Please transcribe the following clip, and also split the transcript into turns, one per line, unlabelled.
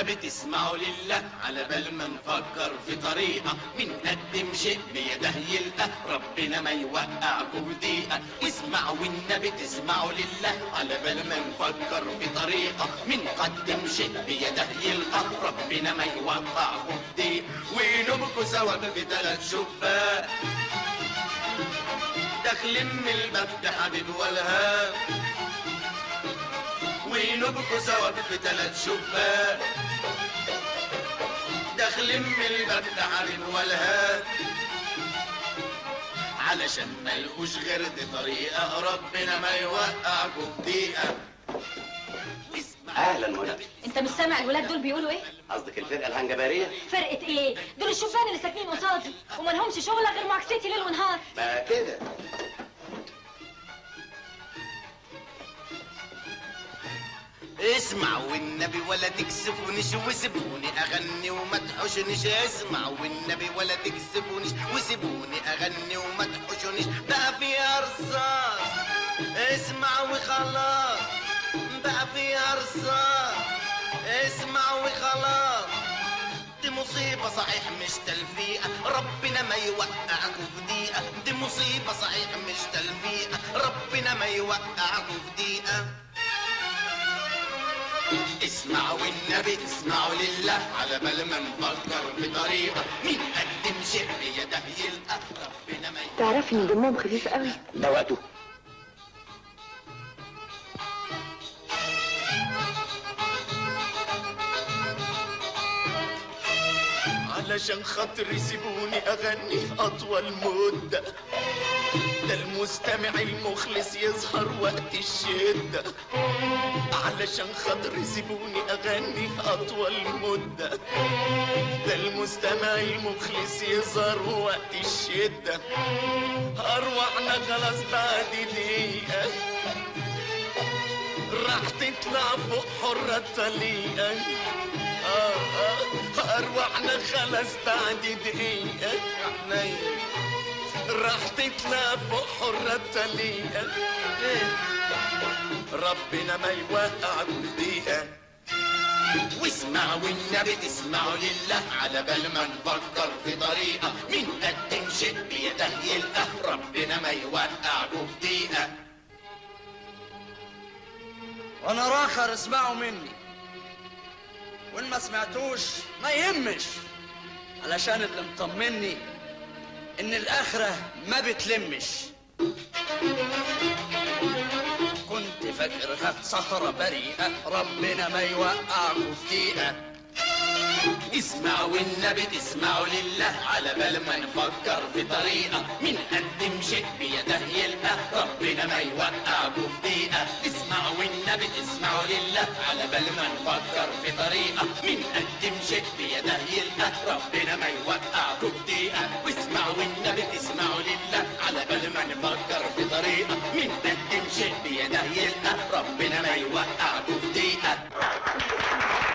والنبي تسمعوا لله على بال ما نفكر في طريقة بنقدم شيء بيده يلقى ربنا ما يوقعكم في دقيقة اسمعوا والنبي تسمعوا لله على بال ما نفكر في طريقة بنقدم شيء بيده يلقى ربنا ما يوقعكم في دقيقة ونبكوا سوا في ثلاث شباك داخلين من الباب ده حبيب والهاب ونبكوا سوا في ثلاث شباك داخلين من الباب ده حبيب والهاب علشان ما لقوش غير دي طريقة ربنا ما يوقعكم في دقيقة
اهلا منى
انت مش سامع الولاد دول بيقولوا ايه
قصدك الفرقه الهنجباريه
فرقه ايه دول الشبان اللي ساكنين قصادي وما لهمش شغله غير معاكستي ليل ونهار
ما كده
اسمع والنبي ولا تكسفونيش وسيبوني اغني وما تحوشنيش اسمع والنبي ولا تكسفونيش وسيبوني اغني وما تحوشنيش بقى فيها رصاص اسمع وخلاص بقى فيها رصاص اسمع وخلاص دي مصيبة صحيح مش تلفيقة ربنا ما يوقعكوا في دقيقة دي مصيبة صحيح مش تلفيقة ربنا ما يوقعكوا في دقيقة اسمعوا والنبي اسمعوا لله على بال ما نفكر بطريقة مين قدم شيء بيده يلقى ربنا ما
تعرفي ان دمهم خفيف قوي
ده وقته
علشان خاطر يسيبوني اغني اطول مدة ده المستمع المخلص يظهر وقت الشدة علشان خاطر يسيبوني اغني اطول مدة ده المستمع المخلص يظهر وقت الشدة ارواحنا خلاص بعد دقيقة راح تطلع فوق حرة الطليقة آه آه أرواحنا خلاص بعد دقيقة يا حنين راح تطلع فوق حرة الطليقة ربنا ما يوقع دقيقة واسمعوا والنبي تسمعوا لله على بال ما نفكر في طريقة مين قدم شيء بيده يلقى ربنا ما يوقع دقيقة
وانا راخر اسمعوا مني وان ما سمعتوش ما يهمش علشان اللي مطمني ان الاخره ما بتلمش كنت فاكرها سهرة بريئة ربنا ما يوقعكوا في دقيقة
اسمعوا والنبي تسمعوا لله على بال ما نفكر في طريقة مين قدم شيء بيده يلقى ربنا ما يوقعكوا في دقيقة اسمعوا والنبي تسمعوا لله على بال ما نفكر في طريقة مين قدم شيء بيده يلقى ربنا ما يوقعكوا